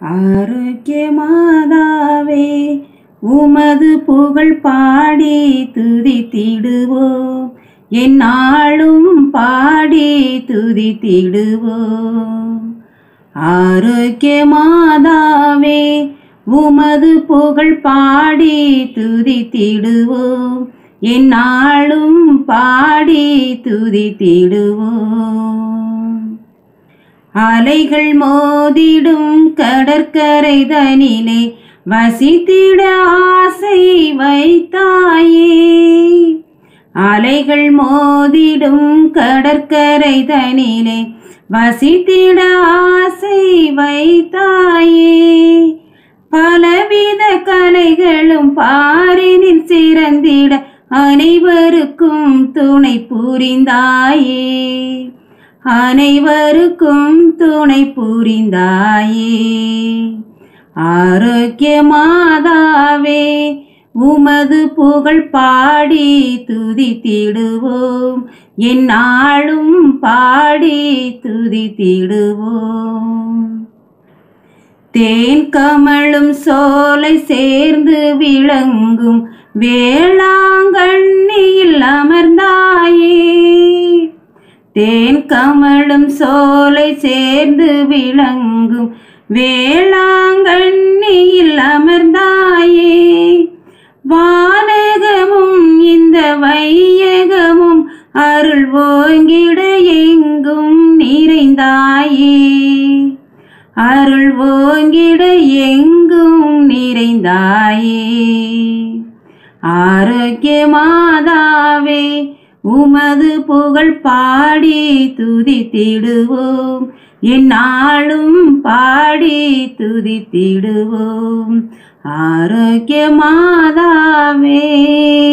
ஆரோக்கிய மாதாவே உமது புகழ் பாடி துதித்திடுவோம் எந்நாளும் பாடி துதித்திடுவோம் ஆரோக்கிய மாதாவே உமது புகழ் பாடி துதித்திடுவோம் எந்நாளும் பாடி துதித்திடுவோம் அலைகள் மோதிடும் கடற்கரை தனிலே வசித்திட ஆசை வைத்தாயே அலைகள் மோதிடும் கடற்கரை தனிலே வசித்திட ஆசை வைத்தாயே பலவித கலைகளும் பாரினில் சிறந்திட அனைவருக்கும் துணை புரிந்தாயே அனைவருக்கும் துணை புரிந்தாயே ஆரோக்கிய மாதாவே உமது புகழ் பாடி துதித்திடுவோம் எந்நாளும் பாடி துதித்திடுவோம் தேன் கமழும் சோலை சேர்ந்து விளங்கும் வேளாங்கண்ணியில் அமர்ந்தாயே தேன் கமழும் சோலை சேர்ந்து விளங்கும் வேளாங்கண்ணியில் அமர்ந்தாயே வானகமும் இந்த வையகமும் அருள் ஓங்கிட எங்கும் நிறைந்தாயே அருள் ஓங்கிட எங்கும் நிறைந்தாயே ஆரோக்கிய மாதாவே உமது புகழ் பாடி துதித்திடுவோம் எந்நாளும் பாடி துதித்திடுவோம் ஆரோக்கிய மாதாவே